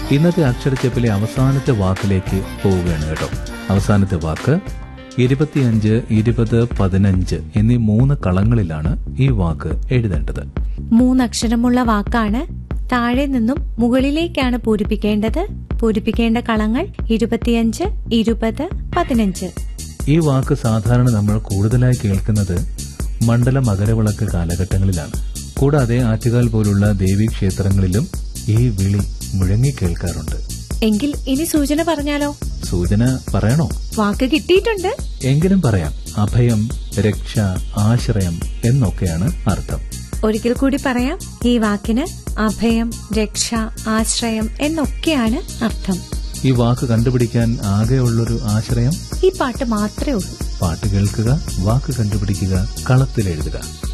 ഇന്നത്തെ അക്ഷരച്ചെപ്പിലെ അവസാനത്തെ വാക്കിലേക്ക് പോവുകയാണ് കേട്ടോ അവസാനത്തെ വാക്ക് ഇരുപത്തിയഞ്ച് ഇരുപത് പതിനഞ്ച് എന്നീ മൂന്ന് കളങ്ങളിലാണ് ഈ വാക്ക് എഴുതേണ്ടത് മൂന്നക്ഷരമുള്ള വാക്കാണ് താഴെ നിന്നും മുകളിലേക്കാണ് പൂരിപ്പിക്കേണ്ടത് പൂരിപ്പിക്കേണ്ട കളങ്ങൾ ഇരുപത്തിയഞ്ച് ഇരുപത് പതിനഞ്ച് ഈ വാക്ക് സാധാരണ നമ്മൾ കൂടുതലായി കേൾക്കുന്നത് മണ്ഡല മകരവിളക്ക് കാലഘട്ടങ്ങളിലാണ് കൂടാതെ ആറ്റുകാൽ പോലുള്ള ദേവീക്ഷേത്രങ്ങളിലും ഈ വിളി മുഴങ്ങി കേൾക്കാറുണ്ട് എങ്കിൽ ഇനി സൂചന പറഞ്ഞാലോ സൂചന പറയണോ വാക്ക് കിട്ടിയിട്ടുണ്ട് എങ്കിലും പറയാം അഭയം രക്ഷ ആശ്രയം എന്നൊക്കെയാണ് അർത്ഥം ഒരിക്കൽ കൂടി പറയാം ഈ വാക്കിന് അഭയം രക്ഷ ആശ്രയം എന്നൊക്കെയാണ് അർത്ഥം ഈ വാക്ക് കണ്ടുപിടിക്കാൻ ആകെയുള്ളൊരു ആശ്രയം ഈ പാട്ട് മാത്രമേ ഉള്ളൂ പാട്ട് കേൾക്കുക വാക്ക് കണ്ടുപിടിക്കുക കളത്തിൽ എഴുതുക